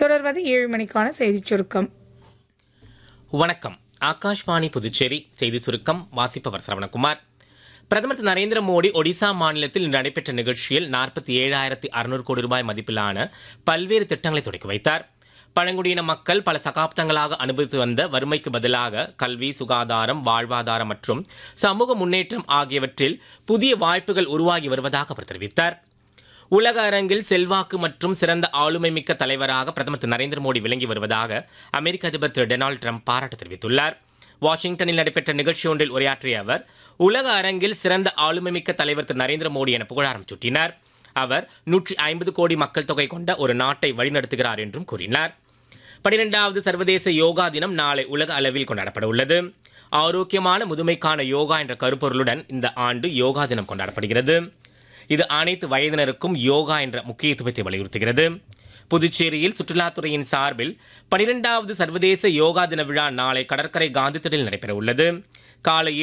தொடர்வது ஏழு மணிக்கான செய்திச் சுருக்கம் வணக்கம் ஆகாஷ்வாணி புதுச்சேரி செய்தி சுருக்கம் வாசிப்பவர் சரவணகுமார் பிரதமர் திரு நரேந்திர மோடி ஒடிசா மாநிலத்தில் இன்று நடைபெற்ற நிகழ்ச்சியில் நாற்பத்தி ஏழாயிரத்தி அறுநூறு கோடி ரூபாய் மதிப்பிலான பல்வேறு திட்டங்களை தொடக்கி வைத்தார் பழங்குடியின மக்கள் பல சகாப்தங்களாக அனுபவித்து வந்த வறுமைக்கு பதிலாக கல்வி சுகாதாரம் வாழ்வாதாரம் மற்றும் சமூக முன்னேற்றம் ஆகியவற்றில் புதிய வாய்ப்புகள் உருவாகி வருவதாக அவர் தெரிவித்தார் உலக அரங்கில் செல்வாக்கு மற்றும் சிறந்த ஆளுமை மிக்க தலைவராக பிரதமர் திரு நரேந்திர மோடி விளங்கி வருவதாக அமெரிக்க அதிபர் திரு டொனால்டு ட்ரம்ப் பாராட்டு தெரிவித்துள்ளார் வாஷிங்டனில் நடைபெற்ற நிகழ்ச்சி ஒன்றில் உரையாற்றிய அவர் உலக அரங்கில் சிறந்த ஆளுமை மிக்க தலைவர் திரு நரேந்திர மோடி என புகழாரம் சூட்டினார் அவர் நூற்றி ஐம்பது கோடி மக்கள் தொகை கொண்ட ஒரு நாட்டை வழிநடத்துகிறார் என்றும் கூறினார் பனிரெண்டாவது சர்வதேச யோகா தினம் நாளை உலக அளவில் கொண்டாடப்பட உள்ளது ஆரோக்கியமான முதுமைக்கான யோகா என்ற கருப்பொருளுடன் இந்த ஆண்டு யோகா தினம் கொண்டாடப்படுகிறது இது அனைத்து வயதினருக்கும் யோகா என்ற முக்கியத்துவத்தை வலியுறுத்துகிறது புதுச்சேரியில் சுற்றுலாத்துறையின் சார்பில் பனிரெண்டாவது சர்வதேச யோகா தின விழா நாளை கடற்கரை காந்தி திடலில் நடைபெற உள்ளது காலை